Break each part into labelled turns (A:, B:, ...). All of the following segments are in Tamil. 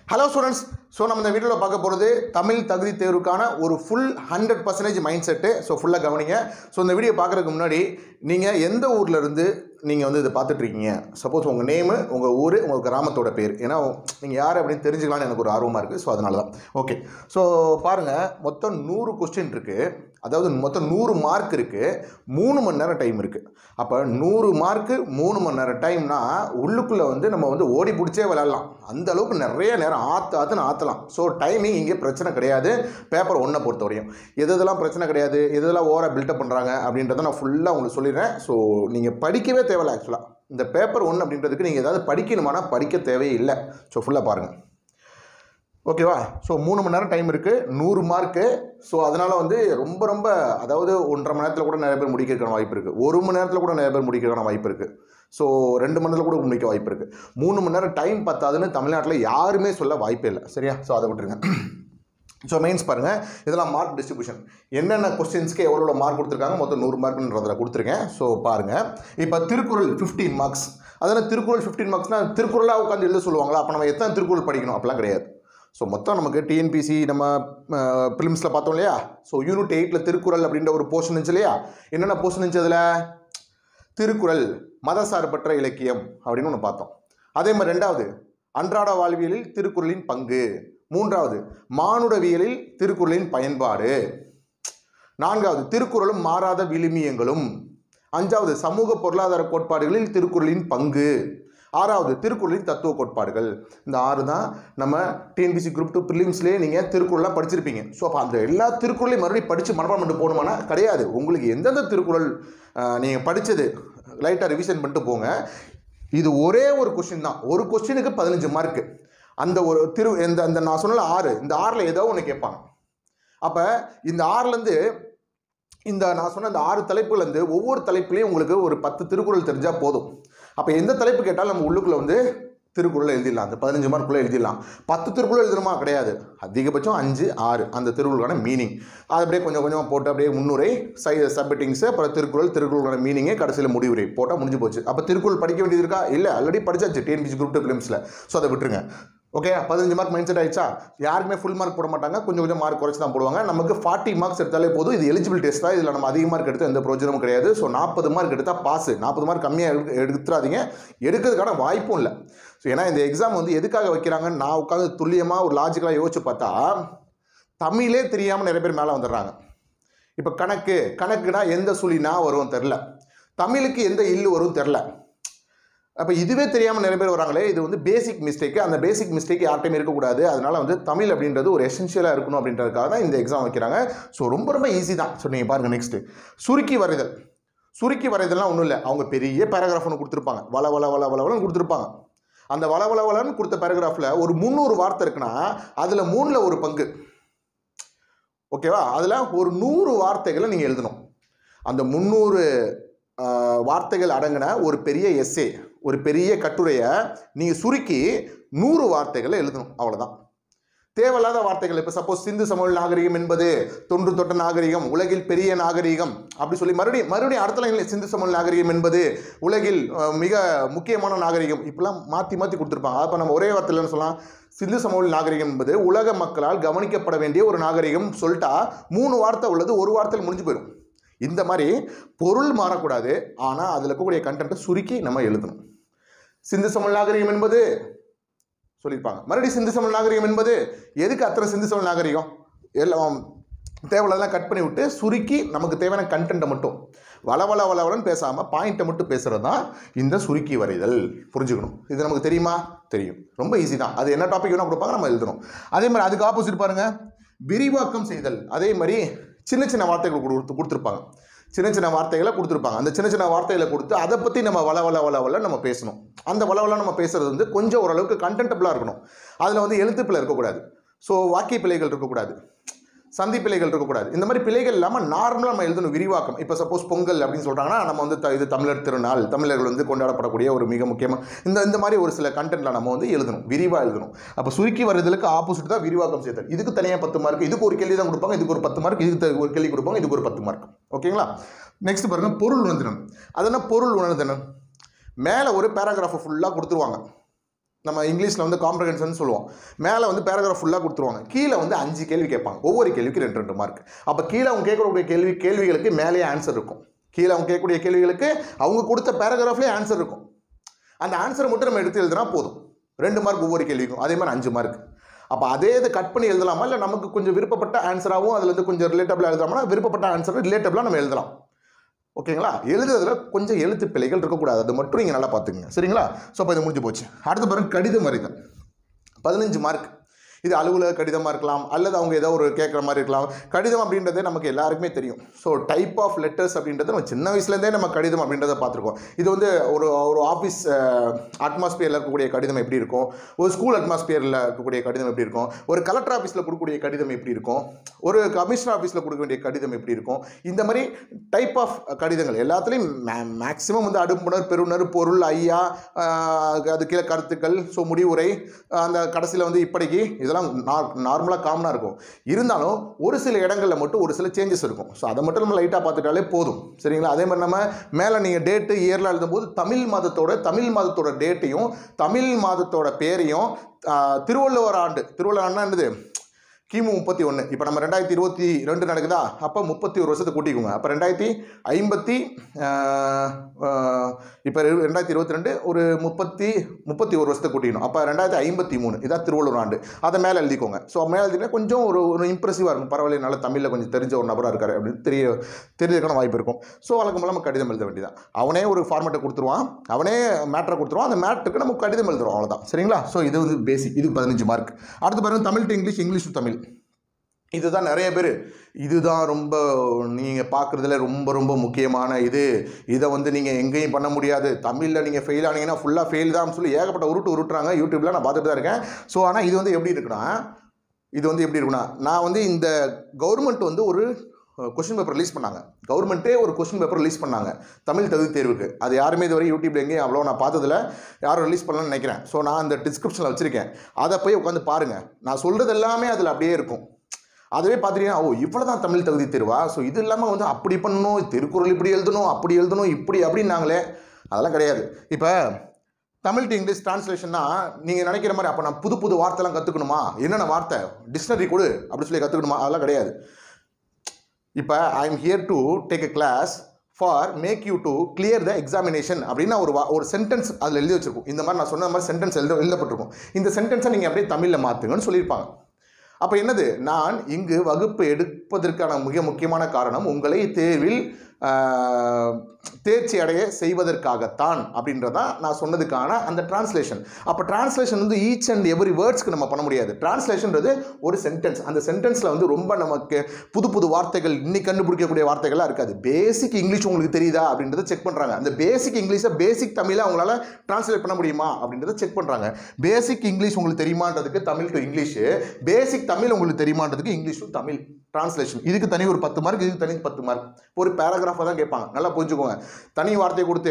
A: ஹலோ ஸ்டூடெண்ட்ஸ் ஸோ நம்ம இந்த வீடியோவில் பார்க்க போகிறது தமிழ் தகுதி தேர்வுக்கான ஒரு full hundred percentage mind set so ஃபுல்லாக கவனிங்க ஸோ இந்த வீடியோ பார்க்குறதுக்கு முன்னாடி நீங்கள் எந்த ஊரில் இருந்து நீங்கள் வந்து இதை பார்த்துட்ருக்கீங்க சப்போஸ் உங்கள் நேமு உங்கள் ஊர் உங்கள் கிராமத்தோட பேர் ஏன்னா நீங்கள் யார் அப்படின்னு தெரிஞ்சுக்கலாம்னு எனக்கு ஒரு ஆர்வமாக இருக்குது ஸோ அதனால தான் ஓகே ஸோ பாருங்கள் மொத்தம் நூறு கொஸ்டின் இருக்குது அதாவது மொத்தம் நூறு மார்க் இருக்குது மூணு மணி நேரம் டைம் இருக்குது அப்போ நூறு மார்க்கு மூணு மணி நேரம் டைம்னா உள்ளுக்குள்ளே வந்து நம்ம வந்து ஓடி பிடிச்சே விளையாடலாம் அந்த அளவுக்கு நிறைய நேரம் ஆற்று ஆற்றுன்னு ஆற்றலாம் ஸோ டைமிங் இங்கே பிரச்சனை கிடையாது பேப்பர் ஒன்றை பொறுத்த வரையும் எது எதெல்லாம் பிரச்சனை கிடையாது எது எதெல்லாம் ஓவராக பில்டப் பண்ணுறாங்க அப்படின்றத நான் ஃபுல்லாக உங்களுக்கு சொல்லிடுறேன் ஸோ நீங்கள் படிக்கவே தேவையில்ல ஆக்சுவலாக இந்த பேப்பர் ஒன்று அப்படின்றதுக்கு நீங்கள் ஏதாவது படிக்கணுமானா படிக்க தேவையே இல்லை ஸோ ஃபுல்லாக பாருங்கள் ஓகேவா ஸோ மூணு மணி நேரம் டைம் இருக்குது நூறு மார்க்கு ஸோ அதனால் வந்து ரொம்ப ரொம்ப அதாவது ஒன்றரை மணி நேரத்தில் கூட நிறைய பேர் முடிக்கிறதுக்கான வாய்ப்பு இருக்குது ஒரு மணி நேரத்தில் கூட நிறைய பேர் முடிக்கிறதுக்கான வாய்ப்பு இருக்குது ஸோ ரெண்டு மணி நேரத்தில் கூட முடிக்க வாய்ப்பு இருக்குது மூணு மணி நேரம் டைம் பத்தாதுன்னு தமிழ்நாட்டில் யாருமே சொல்ல வாய்ப்பே இல்லை சரியா ஸோ அதை விட்டுருங்க ஸோ மெயின்ஸ் பாருங்கள் இதெல்லாம் மார்க் டிஸ்ட்ரிபியூஷன் என்னென்ன கொஸ்டின்ஸ்க்கு எவ்வளோ மார்க் கொடுத்துருக்காங்க மொத்தம் நூறு மார்க்ன்றதில் கொடுத்துருக்கேன் ஸோ பாருங்கள் இப்போ திருக்குறள் ஃபிஃப்டீன் மார்க்ஸ் அதனால் திருக்குறள் ஃபிஃப்டீன் மார்க்ஸ்னால் திருக்குறளாக உட்காந்து எழுத சொல்லுவாங்களா அப்போ நம்ம எத்தனை திருக்குறள் படிக்கணும் அப்படிலாம் கிடையாது ஸோ மொத்தம் நமக்கு டிஎன்பிசி நம்ம ஃபிலிம்ஸில் பார்த்தோம் இல்லையா ஸோ யூனிட் எயிட்டில் திருக்குறள் அப்படின்ற ஒரு போர்ஷன் இருந்துச்சு இல்லையா என்னென்ன போர்ஷன் இருந்துச்சு அதில் திருக்குறள் மதசார்பற்ற இலக்கியம் அப்படின்னு ஒன்று பார்த்தோம் அதே மாதிரி ரெண்டாவது அன்றாட வாழ்வியலில் திருக்குறளின் பங்கு மூன்றாவது மானுடவியலில் திருக்குறளின் பயன்பாடு நான்காவது திருக்குறளும் மாறாத விழுமியங்களும் அஞ்சாவது சமூக பொருளாதார கோட்பாடுகளில் திருக்குறளின் பங்கு ஆறாவது திருக்குறளின் தத்துவ கோட்பாடுகள் இந்த ஆறு தான் நம்ம டிஎன்பிசி குரூப் டூ ப்ரிலிம்ஸ்லேயே நீங்கள் திருக்குறள்லாம் படிச்சிருப்பீங்க ஸோ அப்போ அந்த எல்லா திருக்குறளையும் மறுபடியும் படித்து மனப்பாடம் பண்ணிட்டு போகணுமானா கிடையாது உங்களுக்கு எந்தெந்த திருக்குறள் நீங்கள் படித்தது லைட்டாக ரிவிஷன் பண்ணிட்டு போங்க இது ஒரே ஒரு கொஸ்டின் தான் ஒரு கொஸ்டினுக்கு பதினஞ்சு மார்க்கு அந்த ஒரு திரு இந்த அந்த நான் சொன்னல ஆறு இந்த ஆறில் ஏதோ ஒன்று கேட்பாங்க அப்போ இந்த ஆறுலேருந்து இந்த நான் சொன்ன இந்த ஆறு தலைப்புலேருந்து ஒவ்வொரு தலைப்புலையும் உங்களுக்கு ஒரு பத்து திருக்குறள் தெரிஞ்சால் போதும் அப்போ எந்த தலைப்பு கேட்டாலும் நம்ம உள்ளுக்குள்ளே வந்து திருக்குறள் எழுதிடலாம் அந்த பதினஞ்சு மார்க்குள்ளே எழுதிடலாம் பத்து திருக்குறள் எழுதணுமா கிடையாது அதிகபட்சம் அஞ்சு ஆறு அந்த திருக்குறளுக்கான மீனிங் அது அப்படியே கொஞ்சம் கொஞ்சமாக போட்டு அப்படியே முன்னுரை சை சப்மிட்டிங்ஸு அப்புறம் திருக்குறள் திருக்குறளுக்கான மீனிங்கு கடைசியில் முடிவுரை போட்டால் முடிஞ்சு போச்சு அப்போ திருக்குறள் படிக்க வேண்டியது இருக்கா இல்லை ஆல்ரெடி படிச்சாச்சு டிஎன்பிசி குரூப் டூ ஃபிலிம்ஸில் ஸோ அதை விட்டுருங்க ஓகே பதினஞ்சு மார்க் மைண்ட் செட் ஆயிடுச்சா யாருக்குமே ஃபுல் மார்க் போட மாட்டாங்க கொஞ்சம் கொஞ்சம் மார்க் குறைச்சி தான் போடுவாங்க நமக்கு ஃபார்ட்டி மார்க்ஸ் எடுத்தாலே போதும் இது எலிஜிபிள் டெஸ்ட் தான் இதில் நம்ம அதிக மார்க் எடுத்து எந்த பிரோஜனமும் கிடையாது ஸோ நாற்பது மார்க் எடுத்தால் பாஸ் நாற்பது மார்க் கம்மியாக எடுக்க எடுத்துறாதீங்க எடுக்கிறதுக்கான வாய்ப்பும் இல்லை ஸோ ஏன்னா இந்த எக்ஸாம் வந்து எதுக்காக வைக்கிறாங்கன்னு நான் உட்காந்து துல்லியமாக ஒரு லாஜிக்கலாக யோசிச்சு பார்த்தா தமிழே தெரியாமல் நிறைய பேர் மேலே வந்துடுறாங்க இப்போ கணக்கு கணக்குனா எந்த சுழினா வரும் தெரில தமிழுக்கு எந்த இல்லு வரும் தெரில அப்போ இதுவே தெரியாமல் நிறைய பேர் வராங்களே இது வந்து பேசிக் மிஸ்டேக்கு அந்த பேசிக் மிஸ்டேக் யார்ட்டையும் இருக்கக்கூடாது அதனால் வந்து தமிழ் அப்படின்றது ஒரு எசென்ஷியலாக இருக்கணும் அப்படின்றதுக்காக தான் இந்த எக்ஸாம் வைக்கிறாங்க ஸோ ரொம்ப ரொம்ப ஈஸி தான் ஸோ நீங்கள் பாருங்கள் நெக்ஸ்ட்டு சுருக்கி வரைதல் சுருக்கி வரைதல்லாம் ஒன்றும் இல்லை அவங்க பெரிய பேராகிராஃப் ஒன்று கொடுத்துருப்பாங்க வள வள வள வளவலன்னு கொடுத்துருப்பாங்க அந்த வள வள வளன்னு கொடுத்த பேராகிராஃபில் ஒரு முந்நூறு வார்த்தை இருக்குன்னா அதில் மூணில் ஒரு பங்கு ஓகேவா அதில் ஒரு நூறு வார்த்தைகளை நீங்கள் எழுதணும் அந்த முந்நூறு வார்த்தைகள் அடங்கின ஒரு பெரிய எஸ்ஸே ஒரு பெரிய கட்டுரையை நீங்கள் சுருக்கி நூறு வார்த்தைகளை எழுதணும் அவ்வளோதான் தேவையில்லாத வார்த்தைகள் இப்போ சப்போஸ் சிந்து சமவெளி நாகரிகம் என்பது தொன்று தொட்ட நாகரிகம் உலகில் பெரிய நாகரிகம் அப்படி சொல்லி மறுபடியும் மறுபடியும் அடுத்த லைனில் சிந்து சமவெளி நாகரிகம் என்பது உலகில் அஹ், மிக முக்கியமான நாகரிகம் இப்படிலாம் மாற்றி மாற்றி கொடுத்துருப்பாங்க அப்போ நம்ம ஒரே வார்த்தையில் என்ன சொல்லலாம் சிந்து சமவெளி நாகரிகம் என்பது உலக மக்களால் கவனிக்கப்பட வேண்டிய ஒரு நாகரிகம் சொல்லிட்டா மூணு வார்த்தை உள்ளது ஒரு வார்த்தையில் முடிஞ்சு போயிடும் இந்த மாதிரி பொருள் மாறக்கூடாது ஆனால் அதில் இருக்கக்கூடிய கண்டென்ட்டை சுருக்கி நம்ம எழுதணும் சிந்து சமவெளி நாகரிகம் என்பது சொல்லியிருப்பாங்க மறுபடியும் சிந்து சமவெளி நாகரிகம் என்பது எதுக்கு அத்தனை சிந்து சமவெளி நாகரிகம் எல்லாம் தேவையில்லாம் கட் பண்ணி விட்டு சுருக்கி நமக்கு தேவையான கண்டென்ட்டை மட்டும் வள வள வளவலன்னு பேசாமல் பாயிண்ட்டை மட்டும் பேசுகிறது தான் இந்த சுருக்கி வரைதல் புரிஞ்சுக்கணும் இது நமக்கு தெரியுமா தெரியும் ரொம்ப ஈஸி தான் அது என்ன டாபிக் வேணால் கொடுப்பாங்க நம்ம எழுதணும் அதே மாதிரி அதுக்கு ஆப்போசிட் பாருங்கள் விரிவாக்கம் செய்தல் அதே மாதிரி சின்ன சின்ன வார்த்தைகள் கொடுத்து கொடுத்துருப்பாங்க சின்ன சின்ன வார்த்தைகளை கொடுத்துருப்பாங்க அந்த சின்ன சின்ன வார்த்தைகளை கொடுத்து அதை பற்றி நம்ம வள வள வள வள நம்ம பேசணும் அந்த வள வள நம்ம பேசுறது வந்து கொஞ்சம் ஓரளவுக்கு கண்டென்ட்டபுளாக இருக்கணும் அதில் வந்து எழுத்துப்பிழை இருக்கக்கூடாது ஸோ வாக்கிய பிழைகள் இருக்கக்கூடாது சந்தி பிழைகள் இருக்கக்கூடாது இந்த மாதிரி பிழைகள் இல்லாமல் நார்மலாக நம்ம எழுதணும் விரிவாக்கம் இப்போ சப்போஸ் பொங்கல் அப்படின்னு சொல்கிறாங்கன்னா நம்ம வந்து த- இது தமிழர் திருநாள் தமிழர்கள் வந்து கொண்டாடப்படக்கூடிய ஒரு மிக முக்கியமாக இந்த இந்த மாதிரி ஒரு சில கண்டென்ட்லாம் நம்ம வந்து எழுதணும் விரிவாக எழுதணும் அப்போ சுருக்கி வருதலுக்கு ஆப்போசிட் தான் விரிவாக்கம் செய்தல் இதுக்கு தனியாக பத்து மார்க் இதுக்கு ஒரு கேள்வி தான் கொடுப்பாங்க இதுக்கு ஒரு பத்து மார்க் இதுக்கு த- ஒரு கேள்வி கொடுப்பாங்க இதுக்கு ஒரு பத்து மார்க் ஓகேங்களா நெக்ஸ்ட் பாருங்க பொருள் உணர்திறன் அது என்ன பொருள் உணர்திறன் மேலே ஒரு பேராகிராஃபை ஃபுல்லாக கொடுத்துருவாங்க நம்ம இங்கிலீஷில் வந்து காம்ப்ரஹென்ஷன் சொல்லுவோம் மேலே வந்து பேராகிராஃப் ஃபுல்லாக கொடுத்துருவாங்க கீழே வந்து அஞ்சு கேள்வி கேட்பாங்க ஒவ்வொரு கேள்விக்கு ரெண்டு ரெண்டு மார்க் அப்போ கீழே அவங்க கேட்கக்கூடிய கேள்வி கேள்விகளுக்கு மேலேயே ஆன்சர் இருக்கும் கீழே அவங்க கேட்கக்கூடிய கேள்விகளுக்கு அவங்க கொடுத்த பேராகிராஃப்லேயே ஆன்சர் இருக்கும் அந்த ஆன்சரை மட்டும் நம்ம எடுத்து எழுதுனா போதும் ரெண்டு மார்க் ஒவ்வொரு கேள்விக்கும் அதே மாதிரி அஞ்சு மார்க் அப்போ அதே இது கட் பண்ணி எழுதலாமா இல்லை நமக்கு கொஞ்சம் விருப்பப்பட்ட ஆன்சராகவும் அதில் இருந்து கொஞ்சம் ரிலேட்டபிளாக எழுதலாமா விருப்பப்பட்ட ஆன்சர் ரிலேட்டபிளாக நம்ம எழுதலாம் ஓகேங்களா எழுதுறதுல கொஞ்சம் எழுத்து பிழைகள் இருக்கக்கூடாது அது மட்டும் நீங்கள் நல்லா பார்த்துக்குங்க சரிங்களா ஸோ அப்போ இது முடிஞ்சு போச்சு அடுத்த பாருங்க கடிதம் வரைதல் பதினஞ்சு மார்க் இது அலுவலக கடிதமாக இருக்கலாம் அல்லது அவங்க ஏதோ ஒரு கேட்குற மாதிரி இருக்கலாம் கடிதம் அப்படின்றதே நமக்கு எல்லாருக்குமே தெரியும் ஸோ டைப் ஆஃப் லெட்டர்ஸ் அப்படின்றது நம்ம சின்ன வயசுலேருந்தே நம்ம கடிதம் அப்படின்றத பார்த்துருக்கோம் இது வந்து ஒரு ஒரு ஆஃபீஸ் அட்மாஸ்பியரில் இருக்கக்கூடிய கடிதம் எப்படி இருக்கும் ஒரு ஸ்கூல் அட்மாஸ்பியரில் இருக்கக்கூடிய கடிதம் எப்படி இருக்கும் ஒரு கலெக்டர் ஆஃபீஸில் கொடுக்கக்கூடிய கடிதம் எப்படி இருக்கும் ஒரு கமிஷனர் ஆஃபீஸில் கொடுக்க வேண்டிய கடிதம் எப்படி இருக்கும் இந்த மாதிரி டைப் ஆஃப் கடிதங்கள் எல்லாத்துலேயும் மே மேக்ஸிமம் வந்து அடுப்புணர் பெருணர் பொருள் ஐயா ஆஹ், அது கீழே கருத்துக்கள் ஸோ முடிவுரை அந்த கடைசியில் வந்து இப்படிக்கு இதெல்லாம் நார்மலாக காமனாக இருக்கும் இருந்தாலும் ஒரு சில இடங்களில் மட்டும் ஒரு சில சேஞ்சஸ் இருக்கும் ஸோ அதை மட்டும் நம்ம லைட்டாக பார்த்துட்டாலே போதும் சரிங்களா அதே மாதிரி நம்ம மேலே நீங்கள் டேட்டு இயரில் எழுதும்போது தமிழ் மாதத்தோட தமிழ் மாதத்தோட டேட்டையும் தமிழ் மாதத்தோட பேரையும் ஆஹ், திருவள்ளுவர் ஆண்டு திருவள்ளுவர் ஆண்டுனா என்னது கிமு முப்பத்தி ஒன்று இப்போ நம்ம ரெண்டாயிரத்தி இருபத்தி ரெண்டு நடக்குதா அப்போ முப்பத்தி ஒரு வருஷத்தை கூட்டிக்கோங்க அப்போ ரெண்டாயிரத்தி ஐம்பத்தி இப்போ ரெண்டாயிரத்தி இருபத்தி ரெண்டு ஒரு முப்பத்தி முப்பத்தி ஒரு வருஷத்தை கூட்டிக்கணும் அப்போ ரெண்டாயிரத்தி ஐம்பத்தி மூணு இதான் திருவள்ளுவர் ஆண்டு அதை மேலே எழுதிக்கோங்க ஸோ மேலே எழுதினா கொஞ்சம் ஒரு ஒரு இம்ப்ரெசிவாக இருக்கும் பரவாயில்ல நல்லா தமிழில் கொஞ்சம் தெரிஞ்ச ஒரு நபராக இருக்காரு அப்படின்னு தெரிய தெரிஞ்சுக்கான வாய்ப்பு இருக்கும் ஸோ வழக்கம் போல நம்ம கடிதம் எழுத வேண்டியதான் அவனே ஒரு ஃபார்மேட்டை கொடுத்துருவான் அவனே மேட்டரை கொடுத்துருவான் அந்த மேட்டருக்கு நம்ம கடிதம் எழுதுறோம் அவ்வளோதான் சரிங்களா ஸோ இது வந்து பேசிக் இது பதினஞ்சு மார்க் அடுத்து பாருங்க Tamil to English English to Tamil இதுதான் நிறைய பேர் இதுதான் ரொம்ப நீங்கள் பார்க்குறதுல ரொம்ப ரொம்ப முக்கியமான இது இதை வந்து நீங்கள் எங்கேயும் பண்ண முடியாது தமிழில் நீங்கள் ஃபெயில் ஆனீங்கன்னா ஃபுல்லாக ஃபெயில் தான் சொல்லி ஏகப்பட்ட உருட்டு உருட்டுறாங்க யூடியூப்பில் நான் பார்த்துட்டு தான் இருக்கேன் ஸோ ஆனால் இது வந்து எப்படி இருக்குன்னா இது வந்து எப்படி இருக்குன்னா நான் வந்து இந்த கவர்மெண்ட் வந்து ஒரு கொஷின் பேப்பர் ரிலீஸ் பண்ணாங்க கவர்மெண்ட்டே ஒரு கொஷின் பேப்பர் ரிலீஸ் பண்ணாங்க தமிழ் தகுதி தேர்வுக்கு அது யாருமே இதுவரை யூடியூப்ல எங்கேயும் அவ்வளோ நான் பார்த்ததில்ல யாரும் ரிலீஸ் பண்ணலன்னு நினைக்கிறேன் ஸோ நான் அந்த டிஸ்கிரிப்ஷனில் வச்சுருக்கேன் அதை போய் உட்காந்து பாருங்கள் நான் சொல்கிறது எல்லாமே அதில் அப்படியே இருக்கும் அதுவே பார்த்துட்டீங்கன்னா ஓ இவ்வளோ தான் தமிழ் தகுதி தேர்வா ஸோ இது இல்லாமல் வந்து அப்படி பண்ணணும் திருக்குறள் இப்படி எழுதணும் அப்படி எழுதணும் இப்படி அப்படின்னாங்களே அதெல்லாம் கிடையாது இப்போ தமிழ் டு இங்கிலீஷ் டிரான்ஸ்லேஷன்னா நீங்கள் நினைக்கிற மாதிரி அப்போ நான் புது புது வார்த்தைலாம் கற்றுக்கணுமா என்னென்ன வார்த்தை டிக்ஷனரி கொடு அப்படி சொல்லி கற்றுக்கணுமா அதெல்லாம் கிடையாது இப்போ I am here to take a class for make you to clear the examination அப்படின்னு ஒரு வா- ஒரு சென்டென்ஸ் அதில் எழுதி வச்சிருக்கும் இந்த மாதிரி நான் சொன்ன மாதிரி சென்டென்ஸ் எழுத எழுதப்பட்டிருக்கும் இந்த சென்டென்ஸை நீங்கள் அப்படியே தமிழில் மாற்றுங்கன்னு சொல்லியிருப்பாங்க அப்போ என்னது நான் இங்கு வகுப்பு எடுப்பதற்கான மிக முக்கியமான காரணம் உங்களை தேர்வில் ஆஹ், தேர்ச்சி அடைய செய்வதற்காகத்தான் அப்படின்றதான் நான் சொன்னதுக்கான அந்த டிரான்ஸ்லேஷன் அப்போ டிரான்ஸ்லேஷன் வந்து ஈச் அண்ட் எவ்ரி வேர்ட்ஸ்க்கு நம்ம பண்ண முடியாது டிரான்ஸ்லேஷன்றது ஒரு சென்டென்ஸ் அந்த சென்டென்ஸில் வந்து ரொம்ப நமக்கு புது புது வார்த்தைகள் இன்னைக்கு கண்டுபிடிக்கக்கூடிய வார்த்தைகள்லாம் இருக்காது பேசிக் இங்கிலீஷ் உங்களுக்கு தெரியுதா அப்படின்றத செக் பண்ணுறாங்க அந்த பேசிக் இங்கிலீஷை பேசிக் தமிழை அவங்களால டிரான்ஸ்லேட் பண்ண முடியுமா அப்படின்றத செக் பண்ணுறாங்க பேசிக் இங்கிலீஷ் உங்களுக்கு தெரியுமான்றதுக்கு Tamil to English basic Tamil உங்களுக்கு தெரியுமான்றதுக்கு இங்கிலீஷ் டு தமிழ் டிரான்ஸ்லேஷன் இதுக்கு தனி ஒரு பத்து மார்க் இதுக்கு தனி பத்து மார்க் ஒரு பேராகிராஃபாக தான் கேட்பாங்க நல்லா புரிஞ்சுக்கோங்க தனி வார்த்தையை கொடுத்து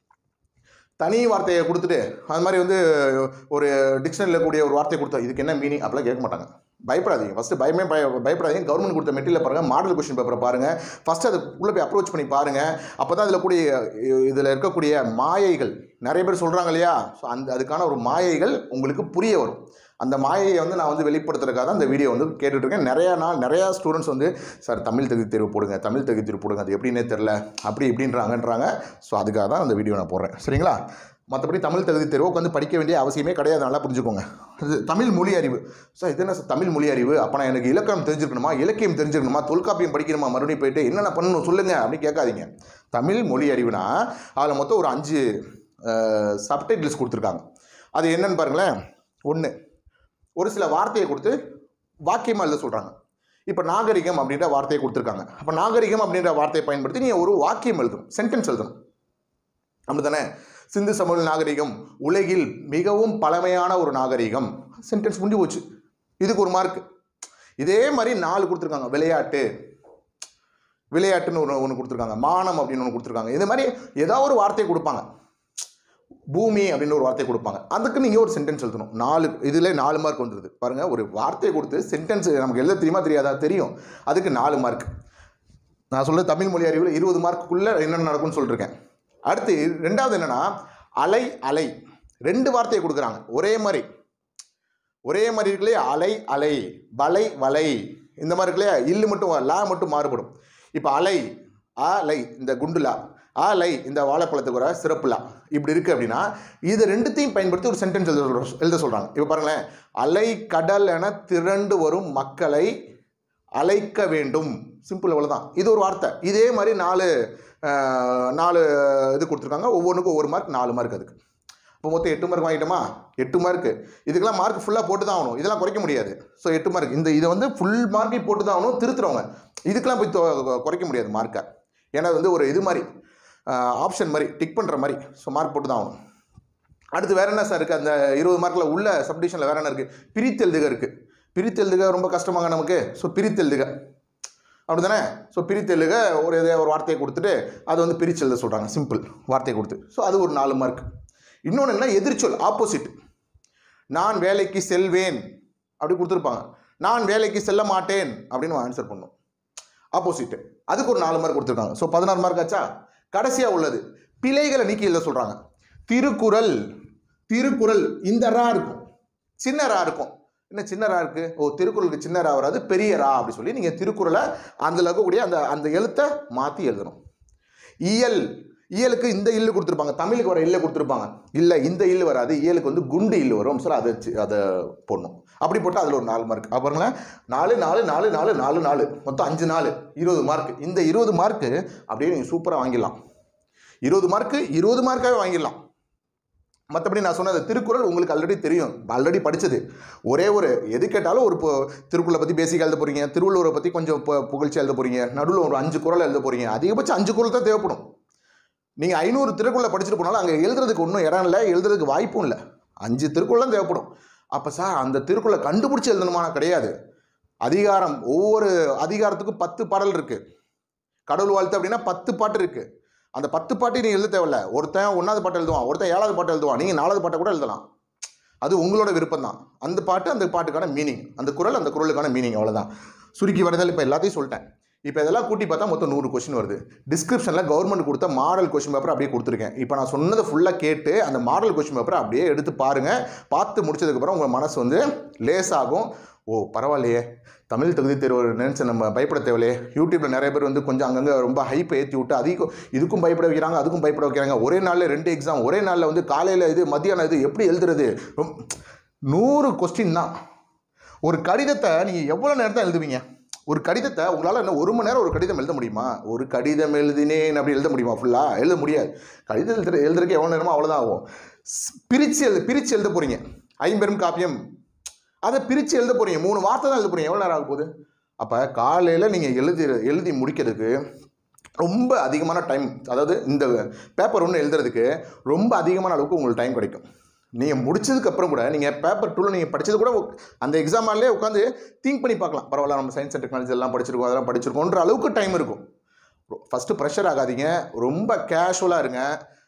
A: தனி வார்த்தையை கொடுத்துட்டு அது மாதிரி வந்து ஒரு டிக்ஷனரியில் கூடிய ஒரு வார்த்தையை கொடுத்தா இதுக்கு என்ன மீனிங் அப்படிலாம் கேட்க மாட்டாங்க பயப்படாதீங்க ஃபஸ்ட்டு பயமே பய பயப்படாதீங்க கவர்மெண்ட் கொடுத்த மெட்டீரியல் பாருங்கள் மாடல் கொஷின் பேப்பரை பாருங்கள் ஃபஸ்ட்டு அதை உள்ளே போய் அப்ரோச் பண்ணி பாருங்கள் அப்போ தான் அதில் கூடிய இதில் இருக்கக்கூடிய மாயைகள் நிறைய பேர் சொல்கிறாங்க இல்லையா ஸோ அந்த அதுக்கான ஒரு மாயைகள் உங்களுக்கு புரிய வரும் அந்த மாயையை வந்து நான் வந்து வெளிப்படுத்துறதுக்காக தான் இந்த வீடியோ வந்து கேட்டுட்டு இருக்கேன் நிறையா நாள் நிறையா ஸ்டூடெண்ட்ஸ் வந்து சார் தமிழ் தகுதி தேர்வு போடுங்க தமிழ் தகுதி தேர்வு போடுங்க அது எப்படின்னே தெரில அப்படி இப்படின்றாங்கன்றாங்க ஸோ அதுக்காக தான் அந்த வீடியோ நான் போடுறேன் சரிங்களா மற்றபடி தமிழ் தகுதி தேர்வு உட்காந்து படிக்க வேண்டிய அவசியமே கிடையாது நல்லா புரிஞ்சுக்கோங்க இது தமிழ் மொழி அறிவு சார் இது என்ன சார் தமிழ் மொழி அறிவு அப்போ நான் எனக்கு இலக்கணம் தெரிஞ்சிருக்கணுமா இலக்கியம் தெரிஞ்சிருக்கணுமா தொல்காப்பியம் படிக்கணுமா மறுபடியும் போயிட்டு என்னென்ன பண்ணணும் சொல்லுங்க அப்படின்னு கேட்காதீங்க தமிழ் மொழி அறிவுனா அதில் மொத்தம் ஒரு அஞ்சு சப்டைட்டில்ஸ் கொடுத்துருக்காங்க அது என்னன்னு பாருங்களேன் ஒன்று ஒரு சில வார்த்தையை கொடுத்து வாக்கியமாக எழுத சொல்கிறாங்க இப்போ நாகரிகம் அப்படின்ற வார்த்தையை கொடுத்துருக்காங்க அப்போ நாகரிகம் அப்படின்ற வார்த்தையை பயன்படுத்தி நீங்கள் ஒரு வாக்கியம் எழுதணும் சென்டென்ஸ் எழுதணும் அப்படி தானே சிந்து சமவெளி நாகரிகம் உலகில் மிகவும் பழமையான ஒரு நாகரிகம் சென்டென்ஸ் முடிஞ்சு போச்சு இதுக்கு ஒரு மார்க் இதே மாதிரி நாலு கொடுத்துருக்காங்க விளையாட்டு விளையாட்டுன்னு ஒன்று ஒன்று கொடுத்துருக்காங்க மானம் அப்படின்னு ஒன்று கொடுத்துருக்காங்க இது மாதிரி ஏதாவது ஒரு வார்த்தையை கொடுப்பாங்க பூமி அப்படின்னு ஒரு வார்த்தை கொடுப்பாங்க அதுக்கு நீங்கள் ஒரு சென்டென்ஸ் எழுதணும் நாலு இதில் நாலு மார்க் வந்துடுது பாருங்கள் ஒரு வார்த்தையை கொடுத்து சென்டென்ஸ் நமக்கு எழுத தெரியுமா தெரியாதா தெரியும் அதுக்கு நாலு மார்க் நான் சொல்ல தமிழ் மொழி அறிவில் இருபது மார்க்குள்ளே என்னென்ன நடக்கும்னு சொல்லியிருக்கேன் அடுத்து ரெண்டாவது என்னென்னா அலை அலை ரெண்டு வார்த்தையை கொடுக்குறாங்க ஒரே மாதிரி ஒரே மாதிரி இருக்கு இல்லையா அலை அலை வலை வலை இந்த மாதிரி இருக்கு இல்லையா இல்லு மட்டும் லா மட்டும் மாறுபடும் இப்போ அலை ஆ லை இந்த குண்டுலா ஆ லை இந்த வாழைப்பழத்துக்கு வர சிறப்புலா இப்படி இருக்குது அப்படின்னா இது ரெண்டுத்தையும் பயன்படுத்தி ஒரு சென்டென்ஸ் எழுத சொல்ற- எழுத சொல்கிறாங்க இப்போ பாருங்களேன் அலை கடல் என திரண்டு வரும் மக்களை அழைக்க வேண்டும் சிம்பிள் அவ்வளோதான் இது ஒரு வார்த்தை இதே மாதிரி நாலு அஹ், நாலு இது கொடுத்துருக்காங்க ஒவ்வொன்றுக்கும் ஒவ்வொரு மார்க் நாலு மார்க் அதுக்கு இப்போ மொத்தம் எட்டு மார்க் வாங்கிட்டோமா எட்டு மார்க்கு இதுக்கெல்லாம் மார்க் ஃபுல்லாக போட்டு தான் ஆகணும் இதெல்லாம் குறைக்க முடியாது ஸோ எட்டு மார்க் இந்த இதை வந்து ஃபுல் மார்க்கை போட்டு தான் ஆகணும் திருத்துறவங்க இதுக்கெல்லாம் போய் தொ- குறைக்க முடியாது மார்க்கை ஏன்னா இது வந்து ஒரு இது மாதிரி ஆப்ஷன் மாதிரி டிக் பண்ணுற மாதிரி ஸோ மார்க் போட்டு தான் ஆகணும் அடுத்து வேற என்ன சார் இருக்குது அந்த இருபது மார்க்கில் உள்ள சப்டிஷனில் வேற என்ன இருக்குது பிரித்தெழுதுக இருக்குது பிரித்தெழுதுக ரொம்ப கஷ்டமாங்க நமக்கு ஸோ பிரித்தெழுதுக அப்படி தானே ஸோ பிரித்தெழுக ஒரு இதே ஒரு வார்த்தையை கொடுத்துட்டு அதை வந்து பிரித்து எழுத சொல்கிறாங்க சிம்பிள் வார்த்தையை கொடுத்து ஸோ அது ஒரு நாலு மார்க் இன்னொன்று என்ன எதிர்ச்சொல் ஆப்போசிட் நான் வேலைக்கு செல்வேன் அப்படி கொடுத்துருப்பாங்க நான் வேலைக்கு செல்ல மாட்டேன் அப்படின்னு ஆன்சர் பண்ணும் ஆப்போசிட் அதுக்கு ஒரு நாலு மார்க் கொடுத்துருக்காங்க ஸோ பதினாறு மார்க் ஆச்சா கடைசியாக உள்ளது பிழைகளை நீக்கி எழுத சொல்கிறாங்க திருக்குறள் திருக்குறள் இந்த ரா இருக்கும் சின்ன ரா இருக்கும் என்ன சின்ன ரா இருக்கு ஓ திருக்குறளுக்கு சின்ன ரா வராது பெரிய ரா அப்படி சொல்லி நீங்கள் திருக்குறளை அதில் இருக்கக்கூடிய அந்த அந்த எழுத்தை மாற்றி எழுதணும் இயல் இயலுக்கு இந்த இல்லு கொடுத்துருப்பாங்க தமிழுக்கு வர இல்லு கொடுத்துருப்பாங்க இல்லை இந்த இல்லு வராது இயலுக்கு வந்து குண்டு இல்லு வரும் சார் அதை சி- அதை போடணும் அப்படி போட்டால் அதில் ஒரு நாலு மார்க் அப்புறங்களேன் நாலு நாலு நாலு நாலு நாலு நாலு மொத்தம் அஞ்சு நாலு இருபது மார்க் இந்த இருபது மார்க்கு அப்படியே நீங்கள் சூப்பராக வாங்கிடலாம் இருபது மார்க்கு இருபது மார்க்காகவே வாங்கிடலாம் மற்றபடி நான் சொன்னது திருக்குறள் உங்களுக்கு ஆல்ரெடி தெரியும் ஆல்ரெடி படிச்சது ஒரே ஒரு எது கேட்டாலும் ஒரு இப்போ திருக்குறளை பற்றி பேசிக்காக எழுத போகிறீங்க திருவள்ளுவரை பற்றி கொஞ்சம் பு- புகழ்ச்சி எழுத போகிறீங்க நடுவில் ஒரு அஞ்சு குறள் எழுத போகிறீங்க அதிகபட்சம் அஞ்சு குறள் தான் தேவைப்படும் நீங்கள் ஐநூறு திருக்குறளை படிச்சுட்டு போனாலும் அங்கே எழுதுறதுக்கு ஒன்றும் இடம் இல்லை எழுதுறதுக்கு வாய்ப்பும் இல்லை அஞ்சு திருக்குறள் தான் தேவைப்படும் அப்போ சார் அந்த திருக்குறளை கண்டுபிடிச்சி எழுதணுமான கிடையாது அதிகாரம் ஒவ்வொரு அதிகாரத்துக்கும் பத்து பாடல் இருக்குது கடவுள் வாழ்த்து அப்படின்னா பத்து பாட்டு இருக்குது அந்த பத்து பாட்டையும் நீ எழுத தேவையில்ல ஒருத்தன் ஒன்றாவது பாட்டு எழுதுவான் ஒருத்தன் ஏழாவது பாட்டு எழுதுவான் நீங்கள் நாலாவது பாட்டை கூட எழுதலாம் அது உங்களோட விருப்பம் தான் அந்த பாட்டு அந்த பாட்டுக்கான மீனிங் அந்த குரல் அந்த குரலுக்கான மீனிங் அவ்வளோதான் சுருக்கி வரதில் இப்போ எல்லாத்தையும் சொல்லிட்டேன் இப்போ இதெல்லாம் கூட்டி பார்த்தா மொத்தம் நூறு கொஸ்டின் வருது டிஸ்கிரிப்ஷனில் கவர்மெண்ட் கொடுத்த மாடல் கொஸ்டின் பேப்பர் அப்படியே கொடுத்துருக்கேன் இப்போ நான் சொன்னதை ஃபுல்லாக கேட்டு அந்த மாடல் கொஸ்டின் பேப்பரை அப்படியே எடுத்து பாருங்கள் பார்த்து முடிச்சதுக்கப்புறம் உங்கள் மனசு வந்து லேசாகும் ஓ பரவாயில்லையே தமிழ் தகுதி தேர்வு நினச்சி நம்ம பயப்பட தேவையில்லையே யூடியூப்பில் நிறைய பேர் வந்து கொஞ்சம் அங்கங்கே ரொம்ப ஹைப் ஏற்றி விட்டு அதிகம் இதுக்கும் பயப்பட வைக்கிறாங்க அதுக்கும் பயப்பட வைக்கிறாங்க ஒரே நாளில் ரெண்டு எக்ஸாம் ஒரே நாளில் வந்து காலையில் இது மத்தியானம் இது எப்படி எழுதுறது ரொம்ப நூறு கொஸ்டின் தான் ஒரு கடிதத்தை நீங்கள் எவ்வளோ நேரத்தை எழுதுவீங்க ஒரு கடிதத்தை உங்களால் என்ன ஒரு மணி நேரம் ஒரு கடிதம் எழுத முடியுமா ஒரு கடிதம் எழுதினேன் அப்படி எழுத முடியுமா ஃபுல்லாக எழுத முடியாது கடிதம் எழுதுற எழுதுறதுக்கு எவ்வளோ நேரமோ அவ்வளோதான் ஆகும் ஸ்- பிரித்து எழுத பிரித்து எழுத போகிறீங்க ஐம்பெரும் காப்பியம் அதை பிரித்து எழுத போகிறீங்க மூணு வார்த்தை தான் எழுத போகிறீங்க எவ்வளோ நேரம் ஆக போகுது அப்போ காலையில் நீங்கள் எழுதி எழுதி முடிக்கிறதுக்கு ரொம்ப அதிகமான டைம் அதாவது இந்த பேப்பர் ஒன்று எழுதுறதுக்கு ரொம்ப அதிகமான அளவுக்கு உங்களுக்கு டைம் கிடைக்கும் நீங்கள் முடிச்சதுக்கப்புறம் கூட நீங்கள் பேப்பர் டூவில் நீங்கள் படிச்சது கூட உக்- அந்த எக்ஸாம் ஹால்லே உட்காந்து திங்க் பண்ணி பார்க்கலாம் பரவாயில்ல நம்ம சயின்ஸ் அண்ட் டெக்னாலஜி எல்லாம் படிச்சிருக்கோம் அதெல்லாம் படிச்சிருக்கோன்ற அளவுக்கு டைம் இருக்கும் ஃபஸ்ட்டு ப்ரெஷர் ஆகாதீங்க ரொம்ப கேஷுவலாக இருங்க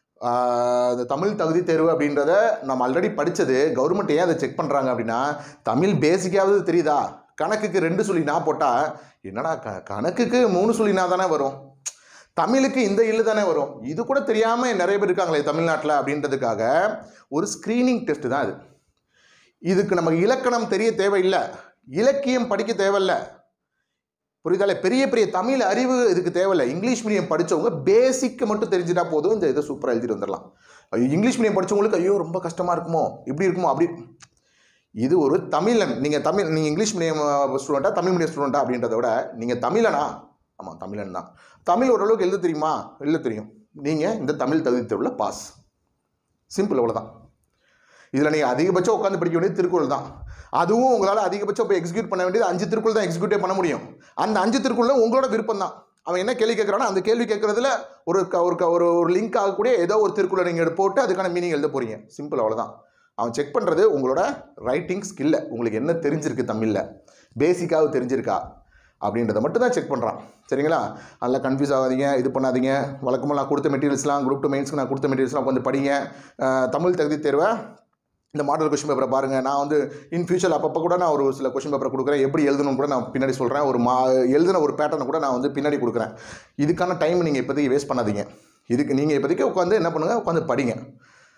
A: ஆஹ் இந்த தமிழ் தகுதி தேர்வு அப்படின்றத நம்ம ஆல்ரெடி படித்தது கவர்மெண்ட் ஏன் அதை செக் பண்ணுறாங்க அப்படின்னா தமிழ் பேசிக்காவது தெரியுதா கணக்குக்கு ரெண்டு சொல்லி நான் போட்டால் என்னடா க கணக்குக்கு மூணு சொல்லி நான் தானே வரும் தமிழுக்கு இந்த இல்லு தானே வரும் இது கூட தெரியாமல் நிறைய பேர் இருக்காங்களே தமிழ்நாட்டில் அப்படின்றதுக்காக ஒரு ஸ்க்ரீனிங் டெஸ்ட் தான் இது இதுக்கு நமக்கு இலக்கணம் தெரிய தேவையில்லை இலக்கியம் படிக்க தேவையில்லை புரியுதாலே பெரிய பெரிய தமிழ் அறிவு இதுக்கு தேவையில்லை இங்கிலீஷ் மீடியம் படித்தவங்க பேசிக்கை மட்டும் தெரிஞ்சிட்டா போதும் இந்த இதை சூப்பராக எழுதிட்டு வந்துடலாம் ஐயோ இங்கிலீஷ் மீடியம் படித்தவங்களுக்கு ஐயோ ரொம்ப கஷ்டமாக இருக்குமோ இப்படி இருக்குமோ அப்படி இது ஒரு தமிழன் நீங்கள் தமிழ் நீங்கள் இங்கிலீஷ் மீடியம் ஸ்டூடெண்ட்டா தமிழ் மீடியம் ஸ்டூடெண்ட்டா அப்படின்றத விட நீங்கள் தமிழனா ஆமாம் தமிழன் தான் தமிழ் ஓரளவுக்கு எழுத தெரியுமா எழுத தெரியும் நீங்கள் இந்த தமிழ் தகுதி தேர்வில் பாஸ் சிம்பிள் அவ்வளோதான் இதில் நீங்கள் அதிகபட்சம் உட்காந்து படிக்க வேண்டியது திருக்குறள் தான் அதுவும் உங்களால் அதிகபட்சம் போய் எக்ஸிக்யூட் பண்ண வேண்டியது அஞ்சு திருக்குறள் தான் எக்ஸிக்யூட்டே பண்ண முடியும் அந்த அஞ்சு திருக்குறளும் உங்களோட விருப்பம் தான் அவன் என்ன கேள்வி கேட்குறானோ அந்த கேள்வி கேட்குறதுல ஒரு க- ஒரு க- ஒரு ஒரு லிங்க் ஆகக்கூடிய ஏதோ ஒரு திருக்குறளை நீங்கள் போட்டு அதுக்கான மீனிங் எழுத போகிறீங்க சிம்பிள் அவ்வளோதான் அவன் செக் பண்ணுறது உங்களோட ரைட்டிங் ஸ்கில்லை உங்களுக்கு என்ன தெரிஞ்சிருக்கு தமிழில் பேசிக்காக தெரிஞ்சிருக்கா அப்படின்றத மட்டும் தான் செக் பண்ணுறான் சரிங்களா அதில் கன்ஃபியூஸ் ஆகாதீங்க இது பண்ணாதீங்க வழக்கமாக நான் கொடுத்த மெட்டீரியல்ஸ்லாம் குரூப் டூ மெயின்ஸ்க்கு நான் கொடுத்த மெட்டீரியல்ஸ்லாம் கொஞ்சம் படிங்க அஹ், தமிழ் தகுதி தேர்வை இந்த மாடல் கொஷின் பேப்பரை பாருங்கள் நான் வந்து இன் ஃபியூச்சர் அப்பப்போ கூட நான் ஒரு சில கொஷின் பேப்பரை கொடுக்குறேன் எப்படி எழுதணும் கூட நான் பின்னாடி சொல்கிறேன் ஒரு மா எழுதின ஒரு பேட்டர்னை கூட நான் வந்து பின்னாடி கொடுக்குறேன் இதுக்கான டைம் நீங்கள் இப்போதைக்கு வேஸ்ட் பண்ணாதீங்க இதுக்கு நீங்கள் இப்போதைக்கு உட்காந்து என்ன பண்ணுங்கள் உட்காந்து படிங்க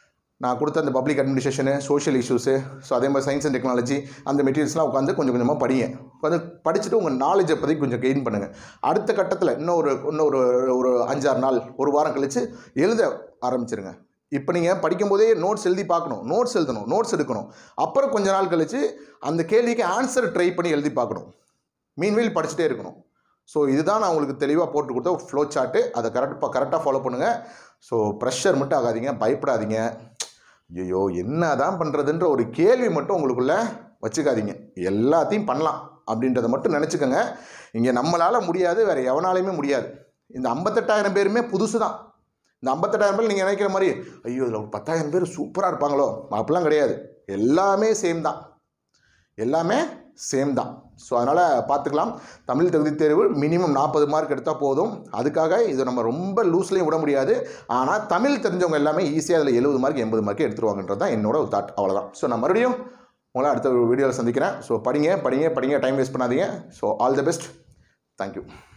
A: நான் கொடுத்த அந்த public administration social issues so அதே மாதிரி சயின்ஸ் அண்ட் டெக்னாலஜி அந்த மெட்டீரியல்ஸ்லாம் உட்காந்து கொஞ்சம் கொஞ்சமாக படிங்க உட்காந்து படிச்சுட்டு உங்கள் நாலேஜை பற்றி கொஞ்சம் கெயின் பண்ணுங்கள் அடுத்த கட்டத்தில் இன்னும் ஒரு இன்னும் ஒரு ஒரு அஞ்சாறு நாள் ஒரு வாரம் கழித்து எழுத ஆரம்பிச்சிருங்க இப்போ நீங்கள் படிக்கும்போதே நோட்ஸ் எழுதி பார்க்கணும் நோட்ஸ் எழுதணும் நோட்ஸ் எடுக்கணும் அப்புறம் கொஞ்ச நாள் கழித்து அந்த கேள்விக்கு ஆன்சர் ட்ரை பண்ணி எழுதி பார்க்கணும் மீன்வெயில் படிச்சுட்டே இருக்கணும் ஸோ இதுதான் நான் உங்களுக்கு தெளிவாக போட்டு கொடுத்த ஃப்ளோ சார்ட்டு அதை கரெக்டாக கரெக்டாக ஃபாலோ பண்ணுங்கள் ஸோ ப்ரெஷர் மட்டும் ஆகாதீங்க பயப்படாதீங்க ஐயோ என்ன தான் பண்ணுறதுன்ற ஒரு கேள்வி மட்டும் உங்களுக்குள்ள வச்சுக்காதீங்க எல்லாத்தையும் பண்ணலாம் அப்படின்றத மட்டும் நினச்சிக்கோங்க இங்கே நம்மளால் முடியாது வேறு எவனாலையுமே முடியாது இந்த ஐம்பத்தெட்டாயிரம் பேருமே புதுசு தான் இந்த ஐம்பத்தெட்டாயிரம் பேர் நீங்கள் நினைக்கிற மாதிரி ஐயோ இதில் ஒரு பத்தாயிரம் பேர் சூப்பராக இருப்பாங்களோ அப்படிலாம் கிடையாது எல்லாமே சேம் தான் எல்லாமே சேம் தான் ஸோ அதனால் பார்த்துக்கலாம் தமிழ் தகுதி தேர்வு மினிமம் நாற்பது மார்க் எடுத்தால் போதும் அதுக்காக இது நம்ம ரொம்ப லூஸ்லேயும் விட முடியாது ஆனால் தமிழ் தெரிஞ்சவங்க எல்லாமே ஈஸியாக அதில் எழுபது மார்க் எண்பது மார்க் எடுத்துருவாங்கன்றது தான் என்னோட ஒரு தாட் அவ்வளோதான் ஸோ நான் மறுபடியும் உங்களை அடுத்த வீடியோவில் சந்திக்கிறேன் ஸோ படிங்க படிங்க படிங்க டைம் வேஸ்ட் பண்ணாதீங்க so all the best thank you